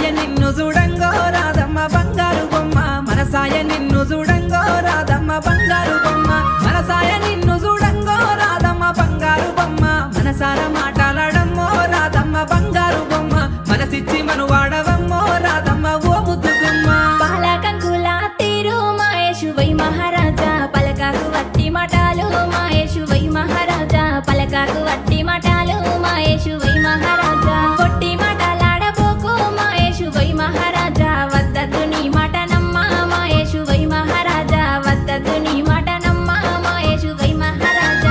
నిన్ను చూడంగో రాధమ్మ బంగారు బొమ్మ మనసాయ నిన్ను చూడంగో రాధమ్మ బంగారు బొమ్మ మనసాయ నిన్ను చూడంగో రాధమ్మ బంగారు బొమ్మ మనసార మాట్లాడమ్మో రాధమ్మ బంగారు బొమ్మ మనసిచ్చి మను వాడవమ్మో రాధమ్మ ఓ ముద్దుగుమ్మ పాలకంకుల తీరు మాయేషు వై మహారాజా పలకాకు వట్టి మటాలు మాయేషు వై మహారాజా పలకాకు వట్టి మటాలు మాయేషు వై మహారాజా కొట్టి మటలాడబోకు మాయేషు వై మహారాజా వద్దదు నీ మటనమ్మ మాయేషు వై మహారాజా వద్దదు నీ మటనమ్మ మాయేషు వై మహారాజా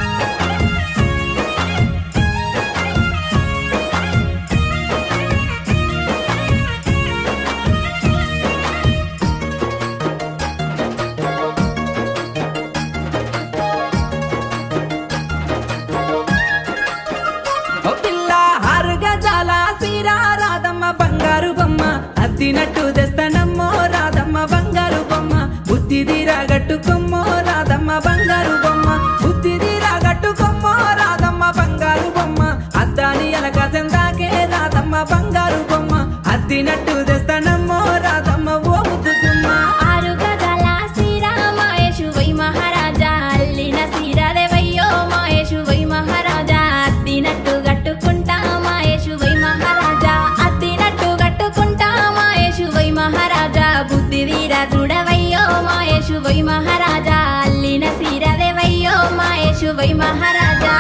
ఓ పిల్ల ఆరు గజాల సీరా రాధమ్మ బంగారు బొమ్మ అద్దినట్టు తెస్తానమ్మో రాధమ్మ బంగారు బొమ్మ బుద్ధి తీరాగట్టుకొమ్మో రాధమ్మ బంగారు బొమ్మ బుద్ధి తీరాగట్టుకొమ్మో రాధమ్మ బంగారు బొమ్మ అద్దాని ఎలక చెందాకే రాధమ్మ బంగారు బొమ్మ అద్దినట్టు తెస్తానమ్మో రాధమ్మ ఓ ముద్దుగుమ్మ ఆరు గజాల సీరా మాయేషు వై మహారాజా అల్లిన సీరాదేవయ్యో మాయేషు వై మహారాజా అద్దినట్టు గట్టుకుంటా మాయేషు వై మహారాజా అద్దినట్టు గట్టుకుంటా మాయేషు వై మహారాజా బుద్ధి వీరా చూడవయ్యో మాయేషు వై మహారాజా అల్లిన సీరాదేవయ్యో మాయేషు వై మహారాజా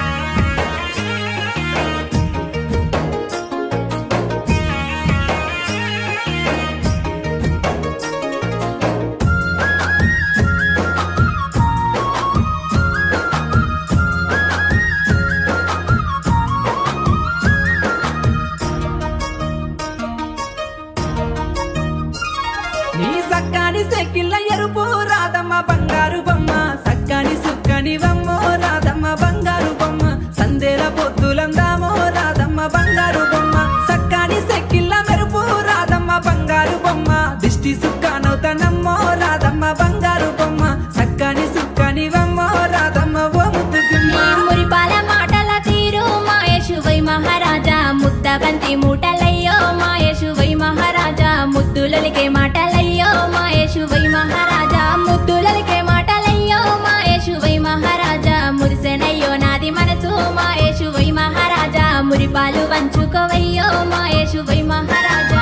నీ సక్కాని సెక్కిళ్ళ ఎరుపు రాధమ్మ బంగారు బొమ్మ సక్కాని సుక్కని వమ్మో రాధమ్మ బంగారు బొమ్మ సందేల పొద్దులందామో రాధమ్మ బంగారు బొమ్మ సక్కాని సెక్కిళ్ళ మెరుపు రాధమ్మ బంగారు బొమ్మ దిష్టి సుక్కానవుతానమ్మో రాధమ్మ బంగారు బొమ్మ సక్కాని సుక్కని వమ్మో రాధమ్మ ఓ ముద్దుగుమ్మ నీ మురిపాల మాటల తీరు మాయేషు వై మహారాజా ముద్ద బంతి మూటలయ్యో మాయేషు వై మహారాజా ముద్దులలికే మాటలయ్యో మాయేషు వై మహారాజా ముద్దులలికే మాటలయ్యో మాయేషు వై మహారాజా మురిసెనయ్యో నాది మనసు మాయేషు వై మహారాజా మురిపాలు వంచుకోవయ్యో మాయేషు వై మహారాజా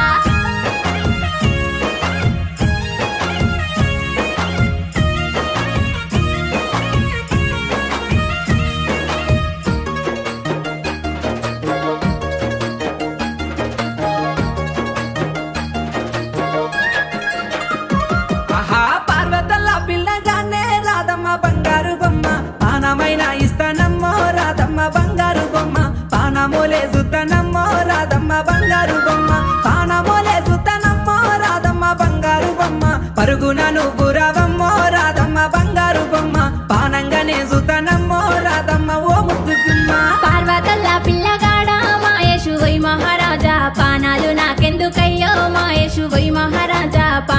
ఆహా పార్వతల్లా పిల్లగానే రాధమ్మ బంగారు బొమ్మ పానమైన ఇస్తానమ్మో రాధమ్మ బంగారు బొమ్మ పానమోలే సుత్తనమ్మో రాధమ్మ బంగారు బొమ్మ పానమోలే సుత్తనమ్మో రాధమ్మ బంగారు బొమ్మ పరుగున నువ్వు రావమ్మో రాధమ్మ బంగారు బొమ్మ పానంగానే సుత్తనమ్మో రాధమ్మ ఓ ముద్దుగుమ్మ పార్వతల్లా పిల్లగాడ మాయేషు వై మహారాజా పానాలు నాకెందుకయ్యో మాయేషు వై మహారాజా